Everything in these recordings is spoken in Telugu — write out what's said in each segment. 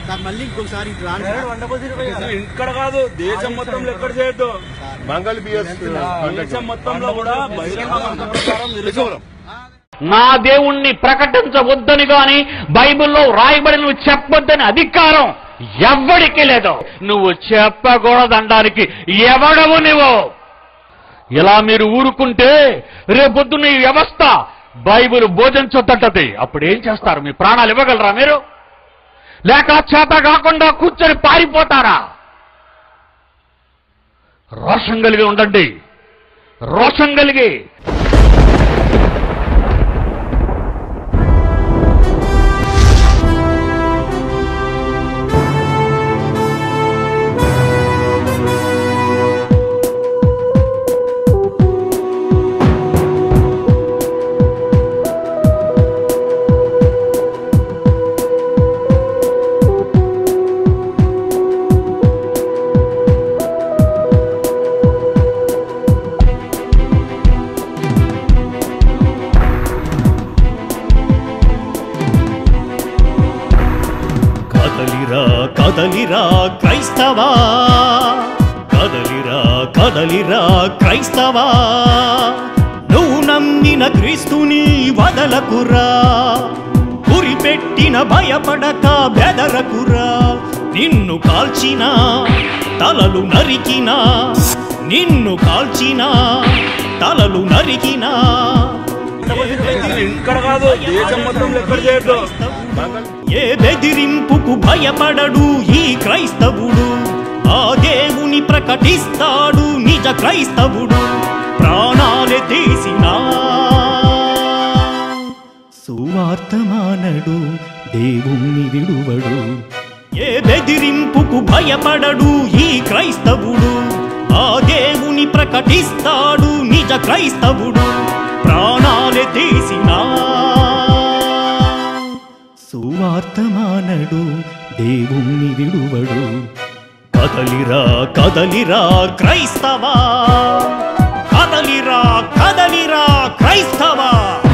సార్ మళ్ళీ ఇంకొకసారి ఇటు రాను సార్. ఇక్కడ కాదు దేశం మొత్తంలో ఎక్కడ చేయొద్దు మంగళ బిఎస్ దేశం మొత్తంలో కూడా బహిరంగ మత ప్రచారం నిలుచోవడం నా దేవుణ్ణి ప్రకటించవద్దని గాని బైబిల్లో రాయబడినవి చెప్పొద్దని అధికారం ఎవ్వడికి లేదు నువ్వు చెప్పకూడదనడానికి ఎవడవు నువ్వు ఇలా మీరు ఊరుకుంటే రేపొద్దున ఈ వ్యవస్థ బైబిల్ బోధించొద్దంటది అప్పుడు ఏం చేస్తారు మీ ప్రాణాలు ఇవ్వగలరా మీరు లేక చేత కాకుండా కూర్చొని పారిపోతారా రోషం కలిగి ఉండండి రోషం కలిగి కదలిరా కదలిరా క్రైస్తవా కదలిరా కదలిరా క్రైస్తవా నువ్వు నమ్మిన క్రీస్తుని వదలకురా గురిపెట్టిన భయపడక బెదరకురా నిన్ను కాల్చిన తలలు నరికినా నిన్ను కాల్చిన తలలు నరికినా ఇక్కడ కాదు దేశం మొత్తంలో ఎక్కడ చేయొద్దు ఏ బెదిరింపుకు భయపడడు ఈ క్రైస్తవుడు ఆ దేవుని ప్రకటిస్తాడు నిజ క్రైస్తవుడు ప్రాణాలే తీసినా సువార్తమానడు దేవుణ్ణి విడువడు ఏ బెదిరింపుకు భయపడడు ఈ క్రైస్తవుడు ఆ దేవుని ప్రకటిస్తాడు నిజ క్రైస్తవుడు ప్రాణాలే తీసినా సువార్తమానడు దేవుణ్ణి విడువడు కదలిరా కదలిరా క్రైస్తవా కదలిరా కదలిరా క్రైస్తవా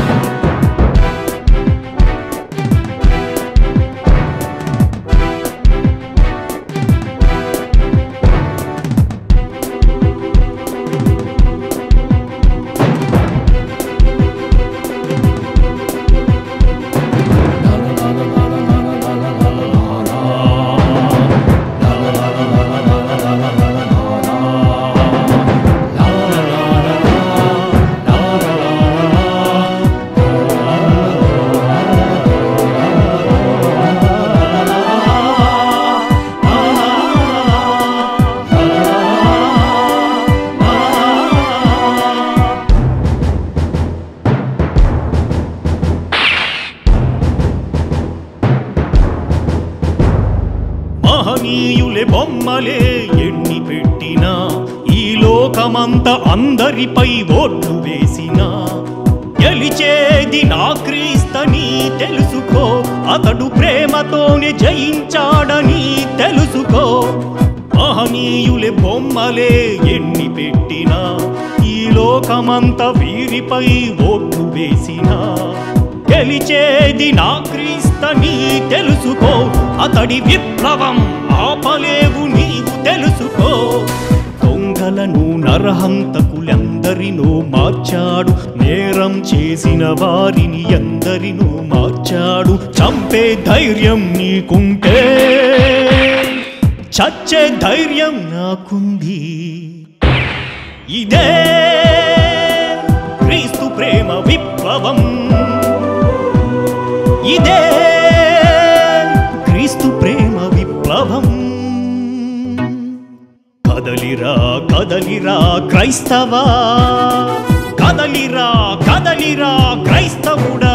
మహనీయులే బొమ్మలే ఎన్ని పెట్టినా ఈ లోకమంత అందరిపై ఓట్లు వేసినా గెలిచేది నా క్రీస్తని తెలుసుకో అతడు ప్రేమతోనే జయించాడని తెలుసుకో మహనీయులే బొమ్మలే ఎన్ని పెట్టినా ఈ లోకమంత వీరిపై ఓట్లు వేసినా గెలిచేది నా క్రీస్తని తెలుసుకో అతడి విప్లవం ఆపలేవు నీవు తెలుసుకో దొంగలను నరహంతకులెందరినో మార్చాడు నేరం చేసిన వారిని ఎందరినో మార్చాడు చంపే ధైర్యం నీకుంటే చచ్చే ధైర్యం నాకుంది ఇదే క్రీస్తు ప్రేమ విప్లవం ఇదే క్రీస్తు ప్రేమ విప్లవం కదలిరా కదలిరా క్రైస్తవా కదలిరా కదలిరా క్రైస్తవుడా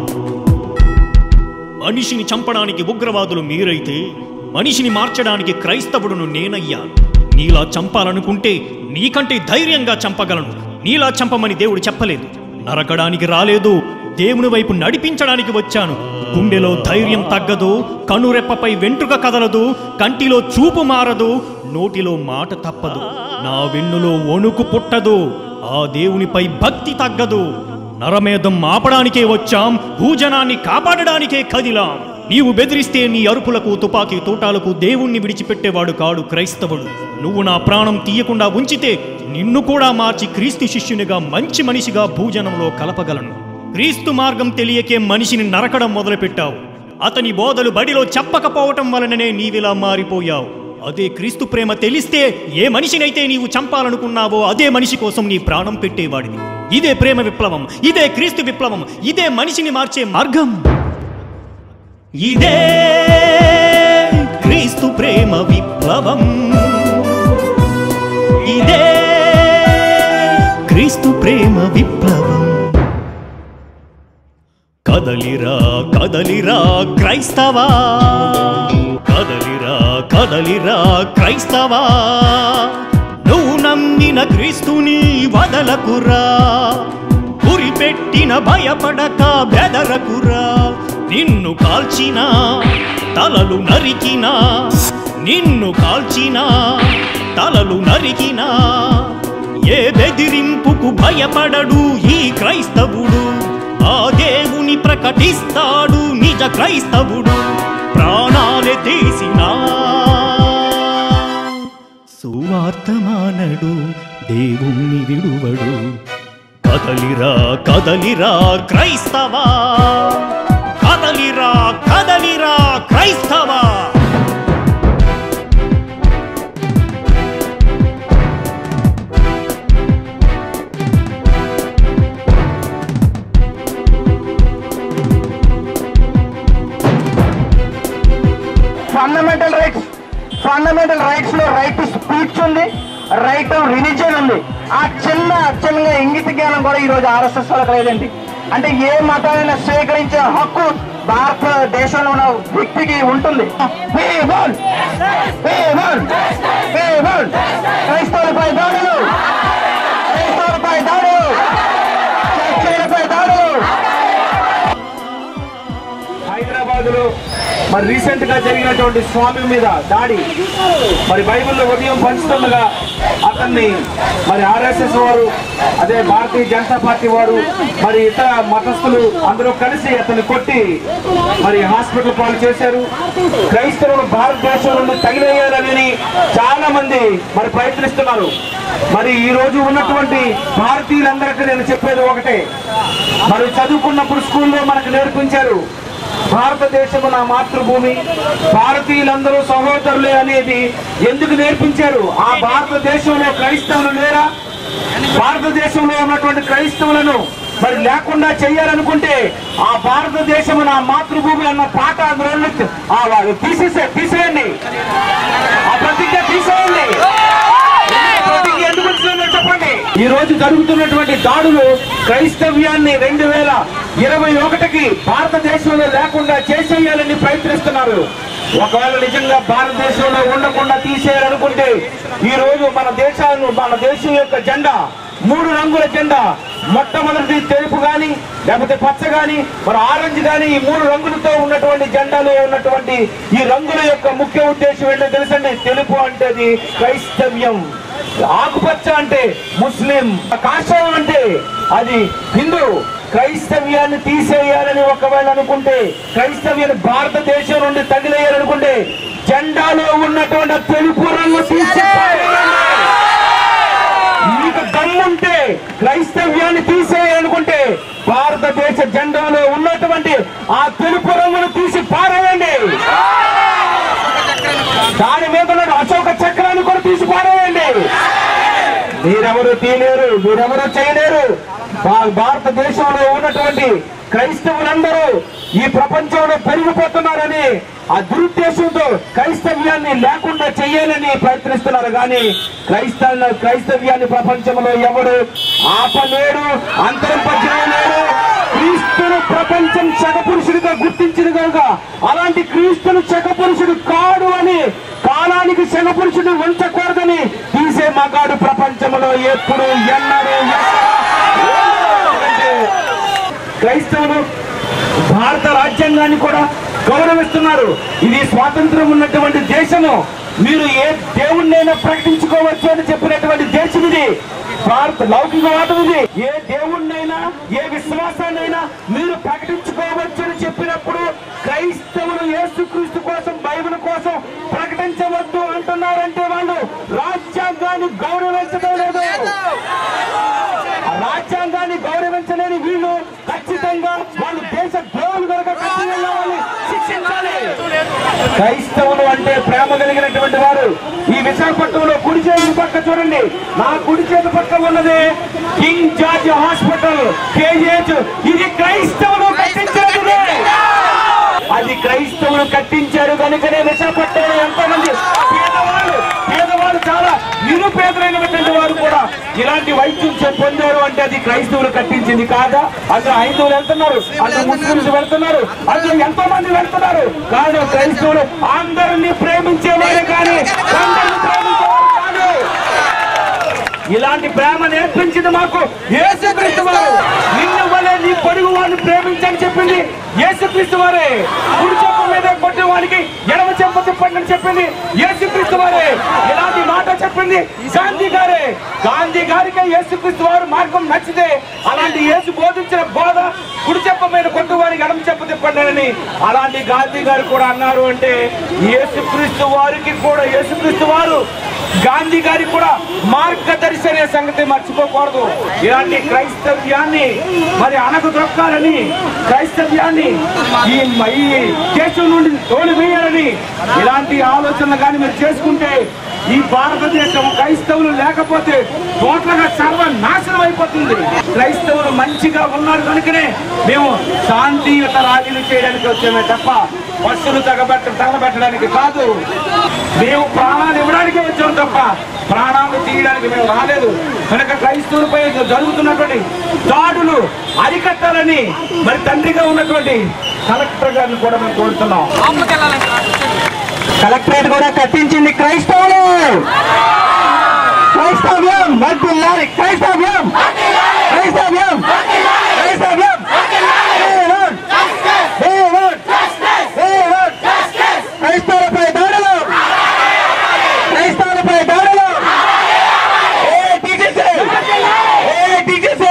మనిషిని చంపడానికి ఉగ్రవాదులు మీరైతే మనిషిని మార్చడానికి క్రైస్తవుడును నేనయ్యాను నీలా చంపాలనుకుంటే నీకంటే ధైర్యంగా చంపగలను నీలా చంపమని దేవుడు చెప్పలేదు నరకడానికి రాలేదు దేవుని వైపు నడిపించడానికి వచ్చాను గుండెలో ధైర్యం తగ్గదు కనురెప్పపై వెంట్రుక కదలదు కంటిలో చూపు మారదు నోటిలో మాట తప్పదు నా వెన్నులో వణుకు పుట్టదు ఆ దేవునిపై భక్తి తగ్గదు నరమేధం ఆపడానికే వచ్చాం భూజనాన్ని కాపాడడానికే కదిలాం నీవు బెదిరిస్తే నీ అరుపులకు తుపాకీ తోటాలకు దేవుణ్ణి విడిచిపెట్టేవాడు కాడు క్రైస్తవుడు నువ్వు నా ప్రాణం తీయకుండా ఉంచితే నిన్ను కూడా మార్చి క్రీస్తు శిష్యునిగా మంచి మనిషిగా భూజనంలో కలపగలను క్రీస్తు మార్గం తెలియకే మనిషిని నరకడం మొదలుపెట్టావు అతని బోధలు బడిలో చెప్పకపోవటం వలననే నీవిలా మారిపోయావు అదే క్రీస్తు ప్రేమ తెలిస్తే ఏ మనిషినైతే నీవు చంపాలనుకున్నావో అదే మనిషి కోసం నీ ప్రాణం పెట్టేవాడివి ఇదే ప్రేమ విప్లవం ఇదే క్రీస్తు విప్లవం ఇదే మనిషిని మార్చే మార్గం ఇదే క్రీస్తు ప్రేమ విప్లవం ఇదే క్రీస్తు ప్రేమ విప్లవం కదలిరా కదలిరా క్రైస్తవా కదలిరా కదలిరా క్రైస్తవా నువ్వు నమ్మిన క్రీస్తుని వదలకురా గురిపెట్టిన భయపడక బెదరకురా నిన్ను కాల్చిన తలలు నరికినా నిన్ను కాల్చిన తలలు నరికినా ఏ బెదిరింపుకు భయపడడు ఈ క్రైస్తవుడు ఆ దేవుని ప్రకటిస్తాడు నిజ క్రైస్తవుడు ప్రాణాలే తీసినా సువార్తమానడు దేవుణ్ణి విడువడు కదలిరా కదలిరా క్రైస్తవా కదలిరా కదలిరా క్రైస్తవా ఫండమెంటల్ రైట్స్ ఫండమెంటల్ రైట్స్ లో రైట్ టు స్పీచ్ ఉంది రైట్ టు రిలీజియన్ ఉంది ఆ చిన్న చిన్నగా ఇంగిత జ్ఞానం కూడా ఈ రోజు ఆర్ఎస్ఎస్ వాళ్ళకి లేదండి అంటే ఏ మతాన్ని స్వీకరించే హక్కు భారతదేశంలో ఉన్న వ్యక్తికి ఉంటుంది People! People! People! క్రైస్తవులపై దాడులు క్రైస్తవులపై దాడులు చర్చలపై దాడులు హైదరాబాద్ లో మరి రీసెంట్ గా జరిగినటువంటి స్వామి మీద దాడి మరి బైబిల్లో ఉదయం పంచుతుండగా అతన్ని మరి ఆర్ఎస్ఎస్ వారు అదే భారతీయ జనతా పార్టీ వారు మరి ఇతర మతస్థులు అందరూ కలిసి అతన్ని కొట్టి మరి హాస్పిటల్ పాలు చేశారు క్రైస్తవులు భారతదేశం నుండి తగిలేయాలని చాలా మంది మరి ప్రయత్నిస్తున్నారు మరి ఈ రోజు ఉన్నటువంటి భారతీయులందరికీ నేను చెప్పేది ఒకటే మరి చదువుకున్నప్పుడు స్కూల్లో మనకు నేర్పించారు భారతదేశము నా మాతృభూమి భారతీయులందరూ సహోదరులే అనేది ఎందుకు నేర్పించారు ఆ భారతదేశంలో క్రైస్తవులు లేరా భారతదేశంలో ఉన్నటువంటి క్రైస్తవులను మరి లేకుండా చేయాలనుకుంటే ఆ భారతదేశము నా మాతృభూమి అన్న పాట అందులో ఆ వాళ్ళు తీసేసే తీసేయండి ఆ ప్రతిజ్ఞ తీసేయండి ప్రతిజ్ఞ ఎందుకు వచ్చిందో చెప్పండి ఈ రోజు జరుగుతున్నటువంటి దాడులు క్రైస్తవ్యాన్ని రెండు వేల ఇరవై ఒకటికి భారతదేశంలో లేకుండా చేసేయాలని ప్రయత్నిస్తున్నారు ఒకవేళ నిజంగా భారతదేశంలో ఉండకుండా తీసేయాలనుకుంటే ఈ రోజు మన దేశాన్ని మన దేశం యొక్క జెండా మూడు రంగుల జెండా మొట్టమొదటి తెలుపు గాని లేకపోతే పచ్చ గాని మరి ఆరెంజ్ గాని ఈ మూడు రంగులతో ఉన్నటువంటి జెండాలో ఉన్నటువంటి ఈ రంగుల యొక్క ముఖ్య ఉద్దేశం ఏంటో తెలుసండి తెలుపు అంటే అది క్రైస్తవ్యం ఆకుపచ్చ అంటే ముస్లిం కాషాయం అంటే అది హిందూ క్రైస్తవ్యాన్ని తీసేయాలని ఒకవేళ అనుకుంటే క్రైస్తవ్యాన్ని భారతదేశం నుండి తగిలేయాలనుకుంటే జెండాలో ఉన్నటువంటి ఆ తెలుపు రంగు తీసి పారేయండి. మీకు దమ్ముంటే క్రైస్తవ్యాన్ని తీసేయాలనుకుంటే భారతదేశ జెండాలో ఉన్నటువంటి ఆ తెలుపు రంగును తీసి పారేయండి దాని మీద ఉన్న అశోక చక్రాన్ని కూడా తీసి పారేయండి మీరెవరు తీయలేరు మీరెవరు చేయలేరు భా- భారతదేశంలో ఉన్నటువంటి క్రైస్తవులందరూ ఈ ప్రపంచంలో పెరిగిపోతున్నారని ఆ దురుద్దేశంతో క్రైస్తవ్యాన్ని లేకుండా చేయాలని ప్రయత్నిస్తున్నారు కానీ క్రైస్తవ క్రైస్తవ్యాన్ని ప్రపంచంలో ఎవడు ఆపలేడు అంతరింపజేయలేడు క్రీస్తును ప్రపంచం శకపురుషుడిగా గుర్తించింది కనుక అలాంటి క్రీస్తును శకపురుషుడు కాడు అని కాలానికి శకపురుషుడు ఉంచకూడదని తీసే మగాడు ప్రపంచంలో ఎప్పుడు ఎన్నడూ ఎక్కడ క్రైస్తవులు భారత రాజ్యాంగాన్ని కూడా గౌరవిస్తున్నారు ఇది స్వాతంత్రం ఉన్నటువంటి దేశము మీరు ఏ దేవుణ్ణైనా ప్రకటించుకోవచ్చు అని చెప్పినటువంటి దేశం ఇది భారత లౌకికవాదం ఇది ఏ దేవుణ్ణైనా ఏ విశ్వాసాన్నైనా మీరు ప్రకటించుకోవచ్చు అని చెప్పినప్పుడు క్రైస్తవులు యేసుక్రీస్తు కోసం బైబిల్ కోసం ప్రకటించవద్దు అంటున్నారంటే వాళ్ళు రాజ్యాంగాన్ని గౌరవించడం లేదు ఆ రాజ్యాంగాన్ని గౌరవించలేని వీళ్ళు ఖచ్చితంగా వాళ్ళు దేశ ద్రోహులు కనుక ఖచ్చితంగా వాళ్ళని శిక్షించాలి క్రైస్తవులు అంటే ప్రేమ కలిగినటువంటి వారు ఈ విశాఖపట్నంలో కుడి చేతి పక్క చూడండి నా కుడి చేతి పక్క ఉన్నది కింగ్ జార్జ్ హాస్పిటల్ కేజీహెచ్ ఇది క్రైస్తవులు కట్టించినది అది క్రైస్తవులు కట్టించారు కనుకనే విశాఖపట్నంలో ఎంతో మంది పేదవాళ్ళు పేదవాళ్ళు చాలా నిరుపేదలైనటువంటి వారు కూడా ఇలాంటి వైద్యం చే- పొందారు అంటే అది క్రైస్తవులు కట్టించింది కాదా అందులో హైందవులు వెళ్తున్నారు అందులో ముస్లింస్ వెళ్తున్నారు అందులో ఎంతో మంది వెళ్తున్నారు కానీ క్రైస్తవులు అందరినీ ప్రేమించేవారే కానీ అందరినీ ప్రేమించేవారు కాదు ఇలాంటి ప్రేమ నేర్పించింది మాకు యేసుక్రీస్తు వారు నిన్ను వలె నీ పొరుగు వారిని ప్రేమించని చెప్పింది యేసుక్రీస్తు వారే కుడి చెప్ప మీద కొట్టిన వారికి ఎడమ చెప్ప తిప్పండి అని చెప్పింది యేసుక్రీస్తు వారే ఇలాంటి మాట చెప్పింది గాంధీ గారే గాంధీ గారికి యేసుక్రీస్తు వారు మార్గం నచ్చితే అలాంటి యేసు బోధించిన బోధ కుడి చెప్ప మీద కొట్టు వారికి ఎడమ చెప్ప తిప్పండి అని అలాంటి గాంధీ గారు కూడా అన్నారు అంటే యేసుక్రీస్తు వారికి కూడా యేసుక్రీస్తు వారు గాంధీ గారికి కూడా మార్గదర్శి అనే సంగతి మర్చిపోకూడదు ఇలాంటి క్రైస్తవ్యాన్ని మరి అణగదొక్కాలని క్రైస్తవ్యాన్ని ఈ ఈ దేశం నుండి తోలివేయాలని ఇలాంటి ఆలోచనలు కానీ మీరు చేసుకుంటే ఈ భారతదేశం క్రైస్తవులు లేకపోతే టోటల్గా సర్వ నాశనం అయిపోతుంది క్రైస్తవులు మంచిగా ఉన్నారు కనుకనే మేము శాంతియుత ర్యాలీలు చేయడానికి వచ్చామే తప్ప బస్సులు తగబెట్ట తగలబెట్టడానికి కాదు మేము ప్రాణాలు ఇవ్వడానికి వచ్చాం తప్ప ప్రాణాలు తీయడానికి మేము రాలేదు కనుక క్రైస్తవులపై జరుగుతున్నటువంటి దాడులు అరికట్టాలని మరి తండ్రిగా ఉన్నటువంటి కలెక్టర్ గారిని కూడా మేము కోరుతున్నాం కలెక్టరేట్ కూడా కట్టించింది క్రైస్తవులు క్రైస్తవ్యం వర్ధిల్లాలి క్రైస్తవ్యం క్రైస్తవ్యం క్రైస్తవ్యం దేవుడు! దేవుడు! దేవుడు! క్రైస్తవులపై దాడులు క్రైస్తవులపై దాడులు ఏ టీచర్స్ ఏ టీచర్స్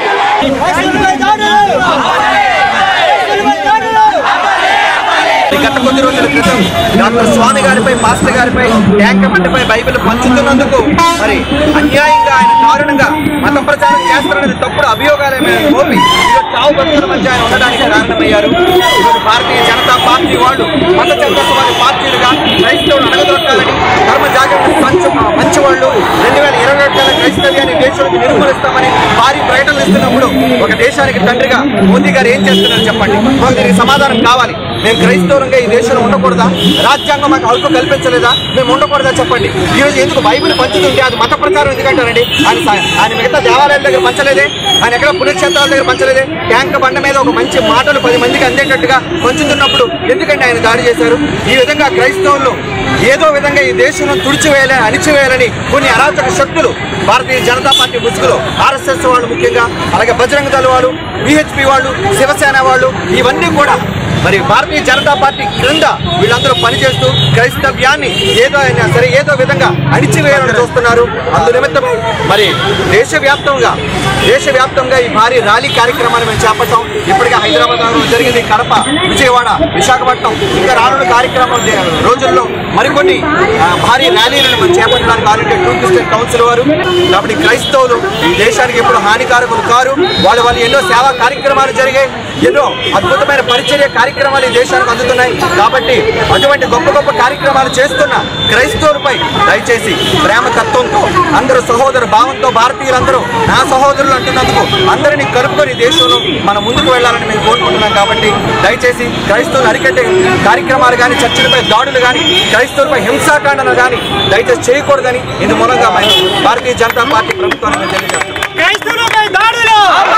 గత కొద్ది రోజుల క్రితం డాక్టర్ స్వామి గారిపై మాస్టర్ గారిపై ట్యాంక్ బండిపై బైబిల్ పంచుతున్నందుకు మరి అన్యాయంగా ఆయన దారుణంగా మత ప్రచారం చేస్తారనే తప్పుడు అభియోగాలే మేము మోపి ఈరోజు చావు బతుకుల మధ్య ఆయన ఉండడానికి కారణమయ్యారు ఈరోజు భారతీయ జనతా పార్టీ వాళ్ళు మత చంద్రస్వామి పార్టీలుగా క్రైస్తవులు అడగదొక్కాలని ధర్మ జాగరణ సంచు మంచి వాళ్ళు రెండు వేల ఇరవై ఒకటి కల్లా క్రైస్తవ్యాన్ని దేశానికి నిర్మూలిస్తామని భారీ ప్రకటనలు ఇస్తున్నప్పుడు ఒక దేశానికి తండ్రిగా మోదీ గారు ఏం చేస్తున్నారు చెప్పండి మాకు దీనికి సమాధానం కావాలి మేము క్రైస్తవులంగా ఈ దేశంలో ఉండకూడదా రాజ్యాంగం మాకు హక్కు కల్పించలేదా మేము ఉండకూడదా చెప్పండి ఈ రోజు ఎందుకు బైబిల్ పంచుతుంటే అది మత ప్రచారం ఎందుకంటారండి ఆయన సా- ఆయన మిగతా దేవాలయాల దగ్గర పంచలేదే ఆయన ఎక్కడ పుణ్యక్షేత్రాల దగ్గర పంచలేదే ట్యాంక్ బండ మీద ఒక మంచి మాటలు పది మందికి అందేటట్టుగా పంచుతున్నప్పుడు ఎందుకంటే ఆయన దాడి చేశారు ఈ విధంగా క్రైస్తవులు ఏదో విధంగా ఈ దేశంలో తుడిచివేయాలని అణిచివేయాలని కొన్ని అరాచక శక్తులు భారతీయ జనతా పార్టీ ముసుగులో ఆర్ఎస్ఎస్ వాళ్ళు ముఖ్యంగా అలాగే బజరంగ దళ వాళ్ళు బిహెచ్పి వాళ్ళు శివసేన వాళ్ళు ఇవన్నీ కూడా మరి భారతీయ జనతా పార్టీ క్రింద వీళ్ళందరూ పనిచేస్తూ క్రైస్తవ్యాన్ని ఏదో అయినా సరే ఏదో విధంగా అణిచివేయాలని చూస్తున్నారు అందు నిమిత్తం మరి దేశవ్యాప్తంగా దేశవ్యాప్తంగా ఈ భారీ ర్యాలీ కార్యక్రమాన్ని మేము చేపట్టాం ఇప్పటికే హైదరాబాద్ లో జరిగింది కడప విజయవాడ విశాఖపట్నం ఇంకా రానున్న కార్యక్రమం దే- రోజుల్లో మరికొన్ని ఆ, భారీ ర్యాలీలను మనం చేపట్టడానికి ఆల్రెడీ టూ క్రిస్టియన్ కౌన్సిల్ వారు కాబట్టి క్రైస్తవులు ఈ దేశానికి ఎప్పుడు హానికారకులు కారు వాళ్ళ వాళ్ళు ఎన్నో సేవా కార్యక్రమాలు జరిగాయి ఎన్నో అద్భుతమైన పరిచర్య కార్యక్రమాలు ఈ దేశానికి అందుతున్నాయి కాబట్టి అటువంటి గొప్ప గొప్ప కార్యక్రమాలు చేస్తున్న క్రైస్తవులపై దయచేసి ప్రేమ తత్వంతో అందరూ సహోదర భావంతో భారతీయులందరూ నా సహోదరులు అంటున్నందుకు అందరినీ కలుపుకొని దేశంలో మనం ముందుకు వెళ్ళాలని మేము కోరుకుంటున్నాం కాబట్టి దయచేసి క్రైస్తవులు అరికట్టే కార్యక్రమాలు కానీ చర్చలపై దాడులు కానీ క్రైస్తవులపై హింసాకాండలు కానీ దయచేసి చేయకూడదని ఇందు మూలంగా మేము భారతీయ జనతా పార్టీ ప్రభుత్వాన్ని మేము తెలియజేస్తున్నాం క్రైస్తవులపై దాడులు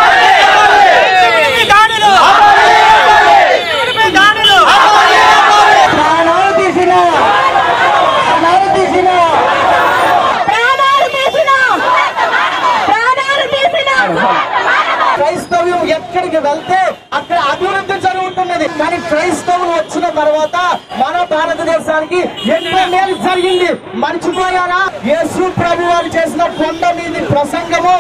క్రైస్తవులపై దాడులు క్రైస్తవులపై దాడులు ప్రాణాలు తీసిన ప్రాణాలు తీసిన ప్రాణాలు తీసిన ప్రాణాలు తీసిన క్రైస్తవ్యం ఎక్కడికి వెళ్తే అక్కడ అభివృద్ధి జరుగుతున్నది కానీ క్రైస్తవులు వచ్చిన తర్వాత మన భారతదేశానికి ఎన్నో మేలు జరిగింది మర్చిపోయారా యేసు ప్రభు వారు చేసిన కొండ మీది ప్రసంగము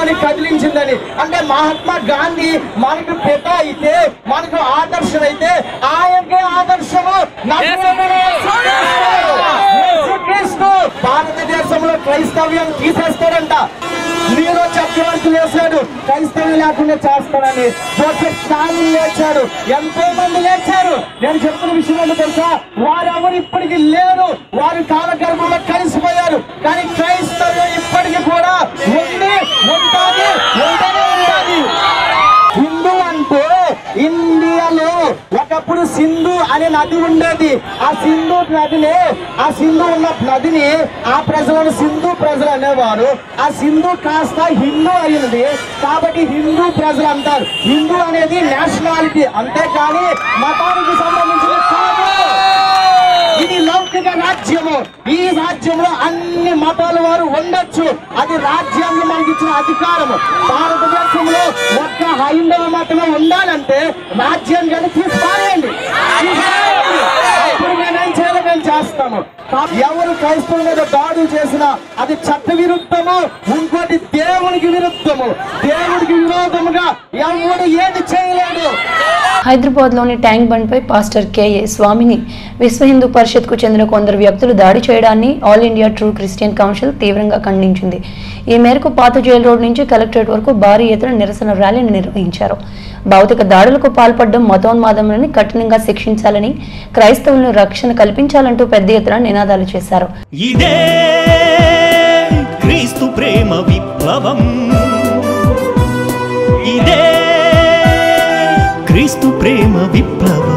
దేశాన్ని కదిలించిందని అంటే మహాత్మా గాంధీ మనకు పిత అయితే మనకు ఆదర్శం అయితే ఆయనకే ఆదర్శము నజరేయుడైన యేసుక్రీస్తు భారతదేశంలో క్రైస్తవ్యం తీసేస్తాడంట మీరు చక్రవర్తి లేచాడు క్రైస్తవ్యం లేకుండా చేస్తాడని జోసెఫ్ స్టాలిన్ లేచాడు ఎంతో మంది లేచారు నేను చెప్తున్న విషయం ఏంటో తెలుసా వారెవరు ఇప్పటికీ లేరు వారి కాలగర్భంలో కలిసిపోయారు కానీ క్రైస్తవ్యం ఇప్పటికీ కూడా ఉంది ఉంటుంది ఉంటూనే ఉండాలి హిందూ అంటే ఇండియాలో ఒకప్పుడు సింధు అనే నది ఉండేది ఆ సింధు నదిని ఆ సింధు ఉన్న నదిని ఆ ప్రజలను సింధు ప్రజలు అనేవారు ఆ సింధు కాస్త హిందూ అయింది కాబట్టి హిందూ ప్రజలు అంటారు హిందూ అనేది నేషనాలిటీ అంతేకాని మతానికి సంబంధించింది కాదు ఇది లౌకిక రాజ్యము ఈ రాజ్యంలో అన్ని మతాల వారు ఉండొచ్చు అది రాజ్యాంగం మనకి ఇచ్చిన అధికారము భారతదేశంలో ఒక్క హైందవ మతమే ఉండాలంటే రాజ్యాంగాన్ని తీసిపారేయండి తీసిపారేయండి. అప్పుడు మేమేం చేయాలో మేము చేస్తాము కా- ఎవరు క్రైస్తవుల మీద దాడులు చేసినా అది చట్ట విరుద్ధము ఇంకోటి దేవునికి విరుద్ధము దేవుడికి విరోధముగా ఎవడు ఏది చేయలేడు హైదరాబాద్లోని ట్యాంక్ బండ్పై పాస్టర్ కేఏ స్వామిని విశ్వ హిందూ పరిషత్కు చెందిన కొందరు వ్యక్తులు దాడి చేయడాన్ని all India true Christian council తీవ్రంగా ఖండించింది ఈ మేరకు పాత జైలు రోడ్ నుంచి కలెక్టరేట్ వరకు భారీ ఎత్తున నిరసన ర్యాలీని నిర్వహించారు భౌతిక దాడులకు పాల్పడడం మతోన్మాదములని కఠినంగా శిక్షించాలని క్రైస్తవులను రక్షణ కల్పించాలంటూ పెద్ద ఎత్తున నినాదాలు చేశారు ఇదే క్రీస్తు ప్రేమ విప్లవం ఇదే క్రీస్తు ప్రేమ విప్లవం